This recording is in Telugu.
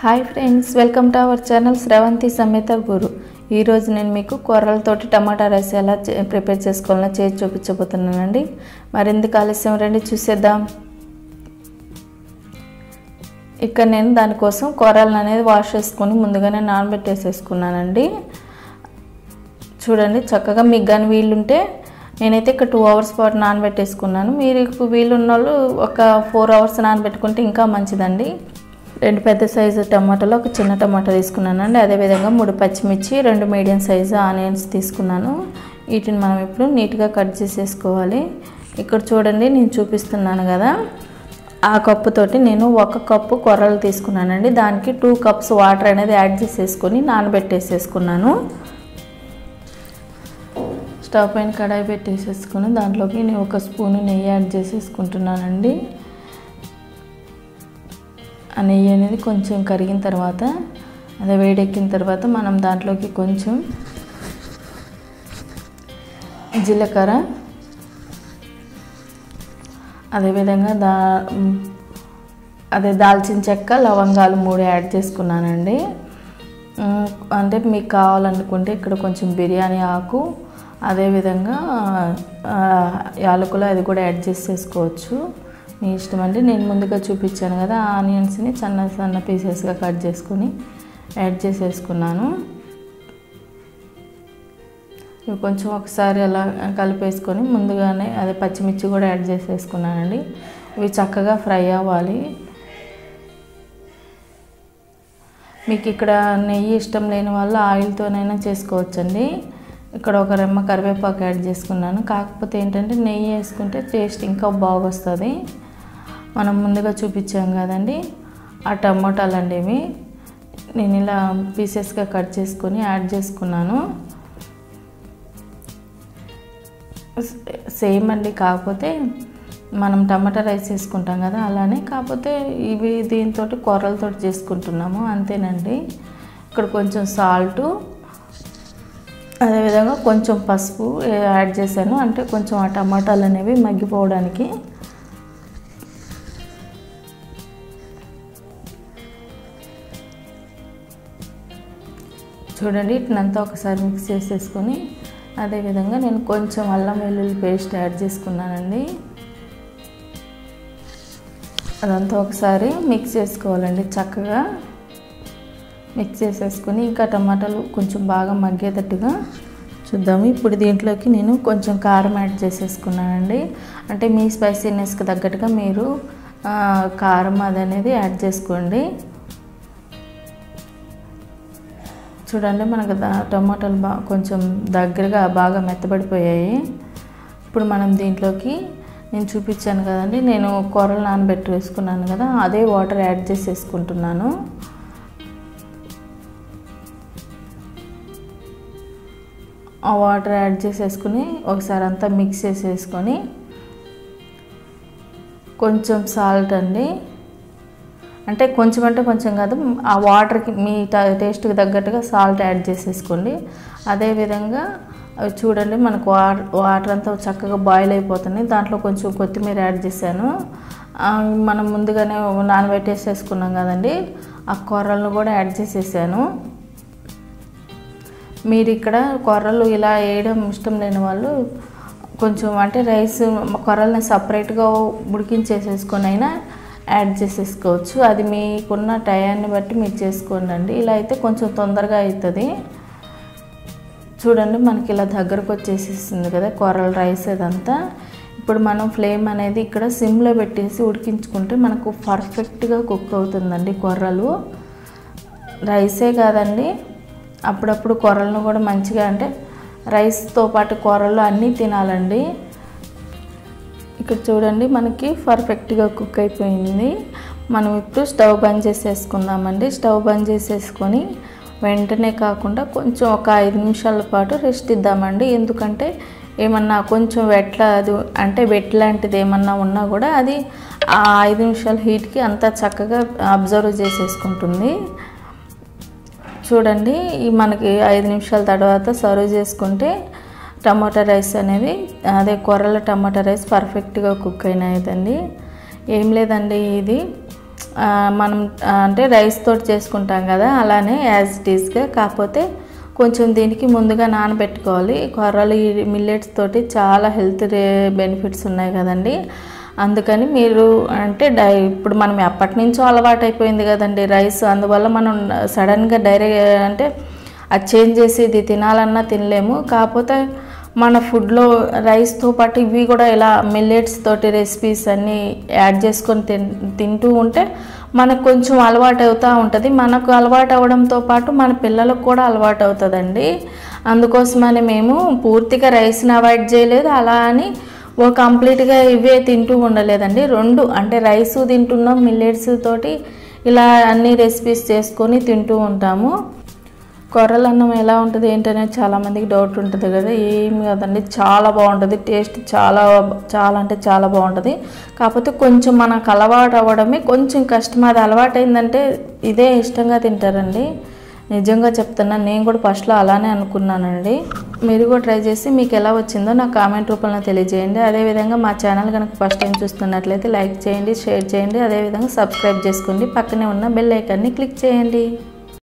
hi friends welcome to our channel Sravanthi సమేత గురు ఈరోజు నేను మీకు కూరలతోటి టమాటా రైస్ ఎలా చే- ప్రిపేర్ చేసుకోవాలో చేసి చూపించబోతున్నానండి మరెందుకు ఆలస్యం రండి చూసేద్దాం ఇక్కడ నేను దానికోసం కూరలను అనేది వాష్ చేసుకొని ముందుగానే నానబెట్టేసేసుకున్నానండి చూడండి చక్కగా మీకు కానీ వీలుంటే నేనైతే ఇక్కడ టూ అవర్స్ పాటు నానబెట్టేసుకున్నాను మీరు వీలున్న వాళ్ళు ఒక ఫోర్ అవర్స్ నానబెట్టుకుంటే ఇంకా మంచిదండి రెండు పెద్ద సైజు టమాటాలు ఒక చిన్న టమాటా తీసుకున్నానండి అదేవిధంగా మూడు పచ్చిమిర్చి రెండు మీడియం సైజు ఆనియన్స్ తీసుకున్నాను వీటిని మనం ఇప్పుడు నీట్గా కట్ చేసేసుకోవాలి ఇక్కడ చూడండి నేను చూపిస్తున్నాను కదా ఆ కప్పుతోటి నేను ఒక కప్పు కొర్రలు తీసుకున్నానండి దానికి టూ కప్స్ వాటర్ అనేది యాడ్ చేసేసుకొని నానబెట్టేసేసుకున్నాను స్టవ్ పైన కడాయి పెట్టేసేసుకుని దాంట్లోకి నేను ఒక స్పూను నెయ్యి యాడ్ చేసేసుకుంటున్నానండి ఆ నెయ్యి అనేది కొంచెం కరిగిన తర్వాత అదే వేడెక్కిన తర్వాత మనం దాంట్లోకి కొంచెం జీలకర్ర అదేవిధంగా దా అదే దాల్చిన చెక్క లవంగాలు మూడు యాడ్ చేసుకున్నానండి ఉమ్, అంటే మీకు కావాలనుకుంటే ఇక్కడ కొంచెం బిర్యానీ ఆకు అదేవిధంగా ఆ, యాలకులు అది కూడా యాడ్ చేసేసుకోవచ్చు మీ ఇష్టం అండి నేను ముందుగా చూపించాను కదా ఆనియన్స్ని సన్న సన్న పీసెస్గా కట్ చేసుకొని యాడ్ చేసేసుకున్నాను ఇవి కొంచెం ఒకసారి అలా కలిపేసుకొని ముందుగానే అదే పచ్చిమిర్చి కూడా యాడ్ చేసేసుకున్నానండి ఇవి చక్కగా ఫ్రై అవ్వాలి మీకు ఇక్కడ నెయ్యి ఇష్టం లేని వాళ్ళు ఆయిల్తోనైనా చేసుకోవచ్చండి ఇక్కడ ఒక రెమ్మ కరివేపాకు యాడ్ చేసుకున్నాను కాకపోతే ఏంటంటే నెయ్యి వేసుకుంటే టేస్ట్ ఇంకా బాగొస్తుంది మనం ముందుగా చూపించాం కదండి ఆ టమోటాలు అండి ఇవి నేను ఇలా పీసెస్గా కట్ చేసుకొని యాడ్ చేసుకున్నాను సేమ్ అండి కాకపోతే మనం టమాటా రైస్ చేసుకుంటాం కదా అలానే కాకపోతే ఇవి దీంతో కూరలతో చేసుకుంటున్నాము అంతేనండి ఇక్కడ కొంచెం సాల్టు అదేవిధంగా కొంచెం పసుపు యాడ్ చేశాను అంటే కొంచెం ఆ టమాటాలు అనేవి మగ్గిపోవడానికి చూడండి ఇట్నంతా ఒకసారి మిక్స్ చేసేసుకొని అదేవిధంగా నేను కొంచెం అల్లం వెల్లుల్లి పేస్ట్ యాడ్ చేసుకున్నానండి అదంతా ఒకసారి మిక్స్ చేసుకోవాలండి చక్కగా మిక్స్ చేసేసుకొని ఇంకా టమాటాలు కొంచెం బాగా మగ్గేటట్టుగా చూద్దాము ఇప్పుడు దీంట్లోకి నేను కొంచెం కారం యాడ్ చేసేసుకున్నానండి అంటే మీ స్పైసీనెస్కి తగ్గట్టుగా మీరు ఆ, కారం అది అనేది యాడ్ చేసుకోండి చూడండి మనకు దా- టమాటాలు బా కొంచెం దగ్గరగా బాగా మెత్తబడిపోయాయి ఇప్పుడు మనం దీంట్లోకి నేను చూపించాను కదండి నేను కూరలు నానబెట్టి వేసుకున్నాను కదా అదే వాటర్ యాడ్ చేసేసుకుంటున్నాను ఆ వాటర్ యాడ్ చేసేసుకుని ఒకసారి అంతా మిక్స్ చేసేసుకొని కొంచెం సాల్ట్ అండి అంటే కొంచెం అంటే కొంచెం కాదు ఆ వాటర్కి మీ ట- టేస్ట్కి తగ్గట్టుగా సాల్ట్ యాడ్ చేసేసుకోండి అదేవిధంగా అవి చూడండి మనకు వాటర్ వాటర్ అంతా చక్కగా బాయిల్ అయిపోతుంది దాంట్లో కొంచెం కొత్తిమీర యాడ్ చేశాను ఆ, మనం ముందుగానే నానబెట్టేసేసుకున్నాం కదండి ఆ కూరలను కూడా యాడ్ చేసేసాను మీరు ఇక్కడ కొర్రలు ఇలా వేయడం ఇష్టం లేని వాళ్ళు కొంచెం అంటే రైస్ కొర్రల్ని సపరేట్గా ఉడికించేసేసుకొని అయినా యాడ్ చేసేసుకోవచ్చు అది మీకున్న టయాన్ని బట్టి మీరు చేసుకోండి అండి ఇలా అయితే కొంచెం తొందరగా అవుతుంది చూడండి మనకి ఇలా దగ్గరకు వచ్చేసేసింది కదా కొర్రల రైస్ ఇదంతా ఇప్పుడు మనం ఫ్లేమ్ అనేది ఇక్కడ సిమ్లో పెట్టేసి ఉడికించుకుంటే మనకు పర్ఫెక్ట్గా కుక్ అవుతుందండి కొర్రలు రైసే కాదండి అప్పుడప్పుడు కూరలను కూడా మంచిగా అంటే రైస్తో పాటు కూరలు అన్నీ తినాలండి ఇక్కడ చూడండి మనకి పర్ఫెక్ట్గా కుక్ అయిపోయింది మనం ఇప్పుడు స్టవ్ బంద్ చేసేసుకుందామండి స్టవ్ బంద్ చేసేసుకొని వెంటనే కాకుండా కొంచెం ఒక ఐదు నిమిషాల పాటు రెస్ట్ ఇద్దామండి ఎందుకంటే ఏమన్నా కొంచెం వెట్ల అది అంటే వెట్ లాంటిది ఏమన్నా ఉన్నా కూడా అది ఆ ఐదు నిమిషాల హీట్కి అంతా చక్కగా అబ్జర్వ్ చేసేసుకుంటుంది చూడండి ఈ మనకి ఐదు నిమిషాల తర్వాత సర్వ్ చేసుకుంటే టమాటా రైస్ అనేది అదే కూరల టమాటా రైస్ పర్ఫెక్ట్గా కుక్ అయినాయిదండి ఏం లేదండి ఇది ఆ, మనం ఆ, అంటే రైస్ తోటి చేసుకుంటాం కదా అలానే యాజ్ ఇట్ ఈస్గా కాకపోతే కొంచెం దీనికి ముందుగా నానబెట్టుకోవాలి కొర్రలు ఈ మిల్లెట్స్ తోటి చాలా హెల్త్ బెనిఫిట్స్ ఉన్నాయి కదండి అందుకని మీరు అంటే డై ఇప్పుడు మనం ఎప్పటి నుంచో అలవాటు అయిపోయింది కదండి రైస్ అందువల్ల మనం సడన్గా డైరెక్ట్ అంటే అది చేంజ్ చేసి ఇది తినాలన్నా తినలేము కాకపోతే మన ఫుడ్లో రైస్తో పాటు ఇవి కూడా ఇలా మిల్లెట్స్ తోటి రెసిపీస్ అన్నీ యాడ్ చేసుకొని తిన్ తింటూ ఉంటే మనకు కొంచెం అలవాటు అవుతూ ఉంటుంది మనకు అలవాటు అవడంతో పాటు మన పిల్లలకు కూడా అలవాటు అవుతుందండి అందుకోసమని మేము పూర్తిగా రైస్ని అవాయిడ్ చేయలేదు అలా అని ఓ కంప్లీట్గా ఇవే తింటూ ఉండలేదండి రెండు అంటే రైస్ తింటున్నాం మిల్లెట్స్ తోటి ఇలా అన్ని రెసిపీస్ చేసుకొని తింటూ ఉంటాము కొర్రల అన్నం ఎలా ఉంటుంది ఏంటనేది చాలామందికి డౌట్ ఉంటుంది కదా ఏమి కదండి చాలా బాగుంటుంది టేస్ట్ చాలా చాలా అంటే చాలా బాగుంటుంది కాకపోతే కొంచెం మనకు అలవాటు అవ్వడమే కొంచెం కష్టం అది అలవాటు అయిందంటే ఇదే ఇష్టంగా తింటారండి నిజంగా చెప్తున్నా నేను కూడా ఫస్ట్లో అలానే అనుకున్నానండి మీరు కూడా ట్రై చేసి మీకు ఎలా వచ్చిందో నాకు కామెంట్ రూపంలో తెలియజేయండి అదేవిధంగా మా ఛానల్ కనుక ఫస్ట్ టైం చూస్తున్నట్లయితే లైక్ చేయండి షేర్ చేయండి అదేవిధంగా సబ్స్క్రైబ్ చేసుకోండి పక్కనే ఉన్న బెల్ ఐకాన్ని క్లిక్ చేయండి